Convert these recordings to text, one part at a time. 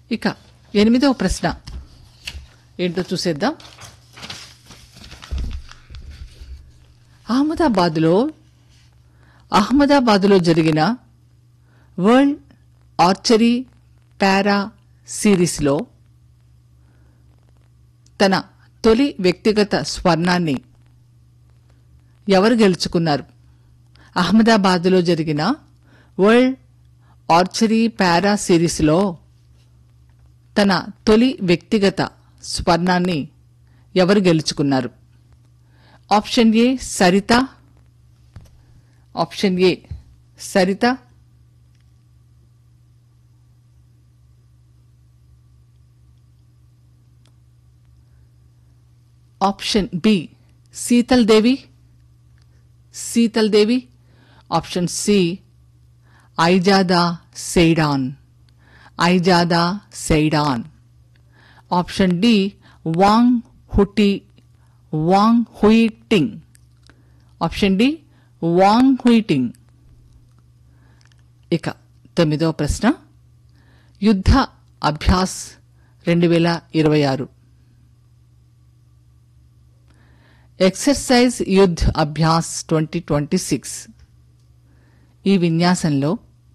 ఇక ఎనిమిదవ ప్రశ్న ఏంటో చూసేద్దాం అహ్మదాబాద్లో అహ్మదాబాద్లో జరిగిన వరల్డ్ ఆర్చరీ పారా సిరీస్లో తన తొలి వ్యక్తిగత స్వర్ణాన్ని ఎవరు గెలుచుకున్నారు అహ్మదాబాద్లో జరిగిన వరల్డ్ ఆర్చరీ పారా సిరీస్లో తన తొలి వ్యక్తిగత స్వర్ణాన్ని ఎవరు గెలుచుకున్నారు option A Sarita option A Sarita option B Sheetal Devi Sheetal Devi option C Aizada Seidan Aizada Seidan option D Wang Huti Wang Huiting option D Wang Huiting ఇక తొమ్మిదవ ప్రశ్న యుద్ధ అభ్యాస్ రెండు వేల ఇరవై ఆరు exercise Yudh Abhyas twenty twenty six ఈ విన్యాసంలో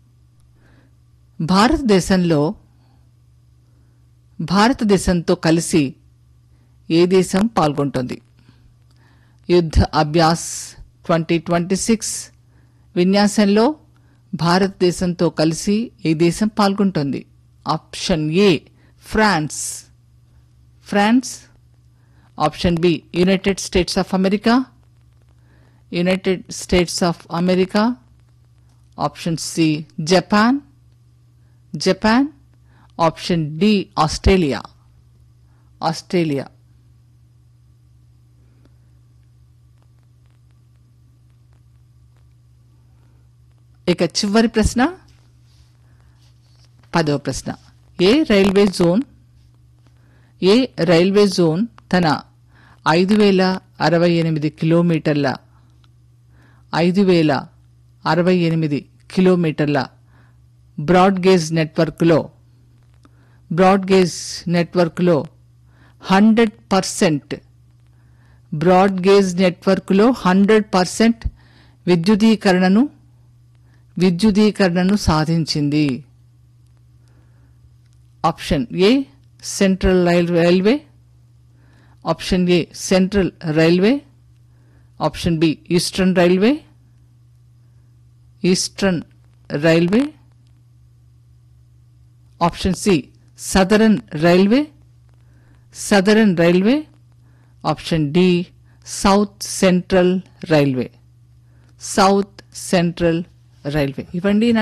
భారతదేశంలో భారతదేశంతో కలిసి ఏ దేశం పాల్గొంటుంది Yudh Abhyas twenty twenty six విన్యాసంలో భారతదేశంతో కలిసి ఏ దేశం పాల్గొంటుంది option A France France option B United States of America United States of America option C Japan Japan option D Australia Australia ఇక చివరి ప్రశ్న పదవ ప్రశ్న ఏ రైల్వే జోన్ ఏ రైల్వే జోన్ తన ఐదు వేల అరవై ఎనిమిది కిలోమీటర్ల ఐదు వేల అరవై ఎనిమిది కిలోమీటర్ల బ్రాడ్గేజ్ నెట్వర్క్లో బ్రాడ్గేజ్ నెట్వర్క్లో హండ్రెడ్ పర్సెంట్ బ్రాడ్గేజ్ నెట్వర్క్లో హండ్రెడ్ పర్సెంట్ విద్యుదీకరణను విద్యుదీకరణను సాధించింది option A central rail railway option A central railway option B eastern railway eastern railway option C southern railway southern railway option D south central railway south central railway ఇవ్వండి నా